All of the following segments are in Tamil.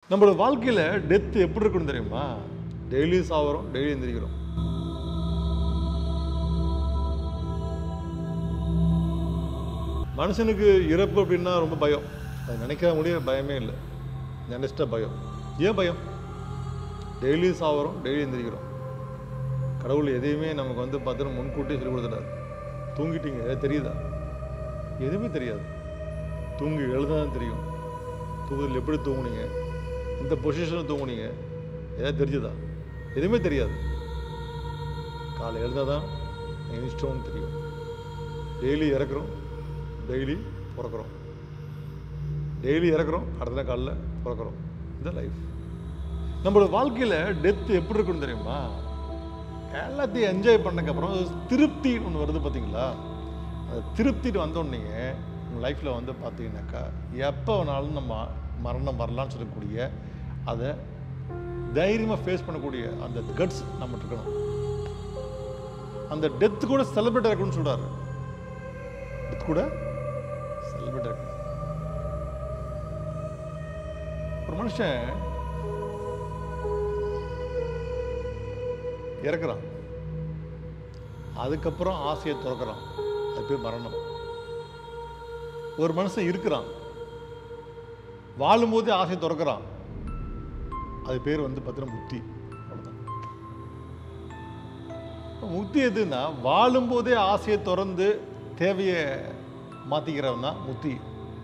நம்மளோட வாழ்க்கையில் டெத் எப்படி இருக்குன்னு தெரியுமா டெய்லி சாவறோம் டெய்லி எந்திரிக்கிறோம் மனுஷனுக்கு இறப்பு அப்படின்னா ரொம்ப பயம் அது நினைக்க முடிய பயமே இல்லை நினைச்சிட்ட பயம் ஏன் பயம் டெய்லி சாவறோம் டெய்லி எந்திரிக்கிறோம் கடவுள் எதையுமே நமக்கு வந்து பார்த்தீங்கன்னா முன்கூட்டியே சொல்லி கொடுத்துட்டாரு தூங்கிட்டீங்க ஏதாவது தெரியுதா எதுவுமே தெரியாது தூங்கி எழுதான் தெரியும் தூங்குதல் எப்படி தூங்குனீங்க இந்த பொசிஷனில் தூங்குனீங்க ஏதாவது தெரிஞ்சுதா எதுவுமே தெரியாது காலை எழுந்தால் தான் இன்ஸ்டோன்னு தெரியும் டெய்லி இறக்குறோம் டெய்லி பிறக்கிறோம் டெய்லி இறக்குறோம் அடுத்த நாள் காலைல பிறக்கிறோம் இந்த லைஃப் நம்மளோட வாழ்க்கையில் டெத் எப்படி இருக்குன்னு தெரியுமா எல்லாத்தையும் என்ஜாய் பண்ணக்கப்புறம் திருப்தி ஒன்று வருது பார்த்தீங்களா அந்த திருப்திட்டு வந்தோடனே உங்கள் லைஃப்பில் வந்து பார்த்தீங்கன்னாக்கா எப்போ வேணாலும் நம்ம மரணம் வரலாம்னு சொல்லக்கூடிய அதை தைரியமாக ஃபேஸ் பண்ணக்கூடிய அந்த கட்ஸ் நம்மகிட்ட இருக்கணும் அந்த டெத் கூட செலிப்ரேட் இருக்கணும்னு சொல்கிறாரு டெத் கூட செலிப்ரேட் இருக்கணும் ஒரு மனுஷன் இறக்குறான் அதுக்கப்புறம் ஆசையை திறக்கிறான் அது பேர் மரணம் ஒரு மனுஷன் இருக்கிறான் வாழும்போதே ஆசையை திறக்கிறான் அது பேர் வந்து பார்த்தீங்கன்னா முக்தி அவ்வளோதான் முக்தி எதுன்னா வாழும்போதே ஆசையை திறந்து தேவையை மாற்றிக்கிறவன் தான் முக்தி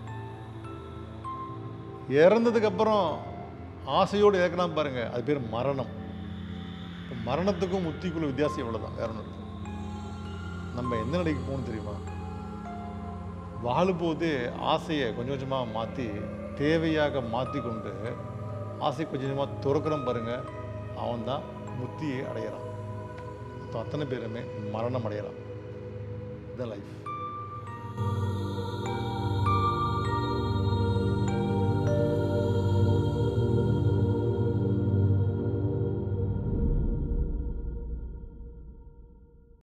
இறந்ததுக்கு அப்புறம் ஆசையோடு இறக்குறான் பாருங்க அது பேர் மரணம் இப்ப மரணத்துக்கும் முத்திக்குள்ள வித்தியாசம் இவ்வளோதான் வேற ஒன்றும் இல்லை நம்ம எந்த நிலைக்கு போகணும் தெரியுமா வாழும்போது ஆசையை கொஞ்சம் கொஞ்சமாக மாற்றி தேவையாக மாற்றி கொண்டு ஆசை கொஞ்சம் கொஞ்சமாக துறக்கிறோம் பாருங்க அவன் தான் முத்தியை அடையிறான் மொத்தம் அத்தனை பேருமே மரணம் அடையிறான் இதுதான் லைஃப்